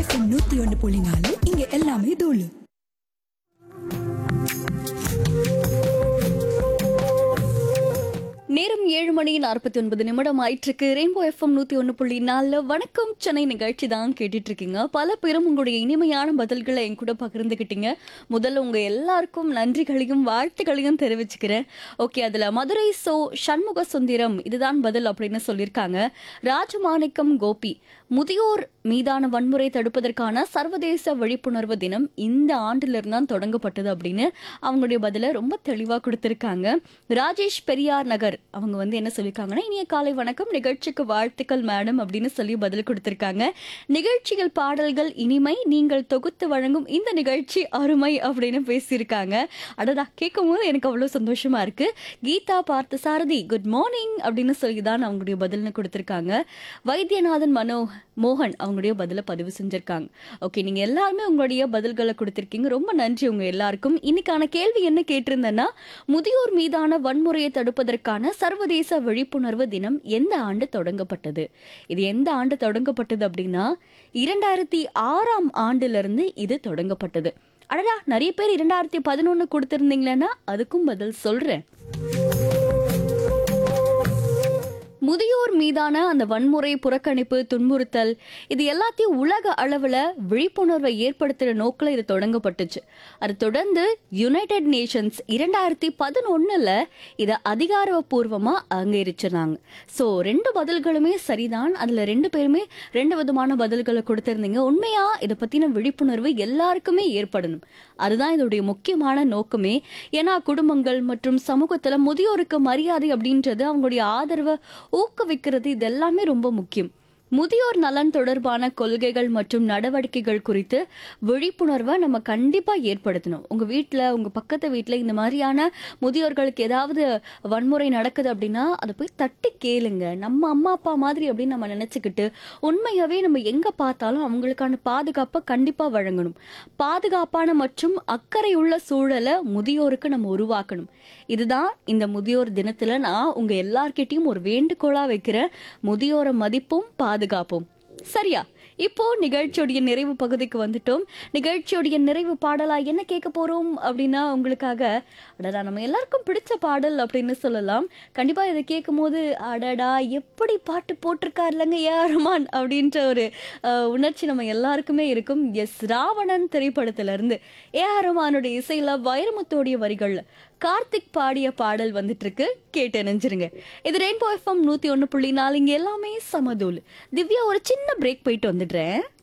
FM நூத்தி ஒன்னு புள்ளி நாலு இங்க எல்லாமே தூளு நேரம் ஏழு மணி நாற்பத்தி ஒன்பது நிமிடம் ஆயிட்டிருக்கு ரெயின்போ எஃப்எம் நூத்தி ஒன்று புள்ளி நாலில் வணக்கம் சென்னை நிகழ்ச்சி தான் கேட்டுட்டு இருக்கீங்க பல பேரும் உங்களுடைய இனிமையான பதில்களை என் கூட பகிர்ந்துக்கிட்டீங்க முதல்ல உங்க எல்லாருக்கும் நன்றிகளையும் வாழ்த்துக்களையும் தெரிவிச்சுக்கிறேன் ஓகே அதுல மதுரை சோ சண்முக சுந்தரம் இதுதான் பதில் அப்படின்னு சொல்லியிருக்காங்க ராஜமாணிக்கம் கோபி முதியோர் மீதான வன்முறை தடுப்பதற்கான சர்வதேச விழிப்புணர்வு தினம் இந்த ஆண்டிலிருந்து தான் தொடங்கப்பட்டது அப்படின்னு அவங்களுடைய பதிலை ரொம்ப தெளிவாக கொடுத்துருக்காங்க ராஜேஷ் பெரியார் நகர் அவங்க வந்து என்ன சொல்லியிருக்காங்கன்னா இனிய காலை வணக்கம் நிகழ்ச்சிக்கு வாழ்த்துக்கள் மேடம் அப்படின்னு சொல்லி பதில் கொடுத்துருக்காங்க நிகழ்ச்சிகள் பாடல்கள் இனிமை நீங்கள் தொகுத்து வழங்கும் இந்த நிகழ்ச்சி அருமை அப்படின்னு பேசியிருக்காங்க அடடா கேட்கும் போது எனக்கு அவ்வளோ சந்தோஷமா இருக்கு கீதா பார்த்த சாரதி குட் மார்னிங் அப்படின்னு சொல்லி தான் அவங்களுடைய பதில்னு கொடுத்துருக்காங்க வைத்தியநாதன் மனோ மோகன் அவங்களுடைய பதிலை பதிவு செஞ்சிருக்காங்க ஓகே நீங்க எல்லாருமே உங்களுடைய பதில்களை கொடுத்திருக்கீங்க ரொம்ப நன்றி உங்க எல்லாருக்கும் இன்னைக்கான கேள்வி என்ன கேட்டிருந்தேன்னா முதியோர் மீதான வன்முறையை தடுப்பதற்கான சர்வதேச விழிப்புணர்வு தினம் எந்த ஆண்டு தொடங்கப்பட்டது இது எந்த ஆண்டு தொடங்கப்பட்டது அப்படின்னா இரண்டாயிரத்தி ஆறாம் ஆண்டிலிருந்து இது தொடங்கப்பட்டது அடடா நிறைய பேர் இரண்டாயிரத்தி பதினொன்னு கொடுத்திருந்தீங்களேன்னா அதுக்கும் பதில் சொல்றேன் முதியோர் மீதான அந்த வன்முறை புறக்கணிப்பு துன்புறுத்தல் இது எல்லாத்தையும் உலக அளவில் விழிப்புணர்வை ஏற்படுத்துகிற நோக்கில் இது தொடங்கப்பட்டுச்சு அது தொடர்ந்து யுனைடெட் நேஷன்ஸ் இரண்டாயிரத்தி பதினொன்னுல இதை அதிகாரப்பூர்வமாக அங்கீகரிச்சிருந்தாங்க ஸோ ரெண்டு பதில்களுமே சரிதான் அதில் ரெண்டு பேருமே ரெண்டு விதமான பதில்களை கொடுத்திருந்தீங்க உண்மையா இதை பற்றின விழிப்புணர்வு எல்லாருக்குமே ஏற்படணும் அதுதான் இதோடைய முக்கியமான நோக்கமே ஏன்னா குடும்பங்கள் மற்றும் சமூகத்தில் முதியோருக்கு மரியாதை அப்படின்றது அவங்களுடைய ஆதரவை ஊக்குவிக்கிறது இது எல்லாமே ரொம்ப முக்கியம் முதியோர் நலன் தொடர்பான கொள்கைகள் மற்றும் நடவடிக்கைகள் குறித்து விழிப்புணர்வை நம்ம கண்டிப்பாக ஏற்படுத்தணும் உங்கள் வீட்டில் உங்கள் பக்கத்து வீட்டில் இந்த மாதிரியான முதியோர்களுக்கு ஏதாவது வன்முறை நடக்குது அப்படின்னா அதை போய் தட்டி கேளுங்க நம்ம அம்மா அப்பா மாதிரி அப்படின்னு நம்ம நினச்சிக்கிட்டு உண்மையாகவே நம்ம எங்கே பார்த்தாலும் அவங்களுக்கான பாதுகாப்பை கண்டிப்பாக வழங்கணும் பாதுகாப்பான மற்றும் அக்கறை உள்ள சூழலை முதியோருக்கு நம்ம உருவாக்கணும் இதுதான் இந்த முதியோர் தினத்துல நான் உங்க எல்லார்கிட்டயும் ஒரு வேண்டுகோளா வைக்கிறேன் முதியோரை மதிப்பும் பாதுகாப்பும் சரியா இப்போ நிகழ்ச்சியோடைய நிறைவு பகுதிக்கு வந்துட்டோம் நிகழ்ச்சியோடைய நிறைவு பாடலா என்ன கேட்க போறோம் அப்படின்னா உங்களுக்காக அடடா நம்ம எல்லாருக்கும் பிடிச்ச பாடல் அப்படின்னு சொல்லலாம் கண்டிப்பா இதை கேட்கும் போது அடடா எப்படி பாட்டு போட்டிருக்காரு இல்லைங்க ஏ ஆர் ரஹ்மான் அப்படின்ற ஒரு அஹ், உணர்ச்சி நம்ம எல்லாருக்குமே இருக்கும் எஸ் ராவணன் திரைப்படத்துல இருந்து ஏ ஆர் ரஹ்மானுடைய இசையில வைரமுத்தோடைய வரிகள்ல கார்த்திக் பாடிய பாடல் வந்துட்டு இருக்கு கேட்டு நினைஞ்சிருங்க இது ரெயின்போ எஃப்எம் நூத்தி ஒன்று புள்ளி நாலு இங்க எல்லாமே சமதூள் திவ்யா ஒரு சின்ன பிரேக் போயிட்டு வந்துடுறேன்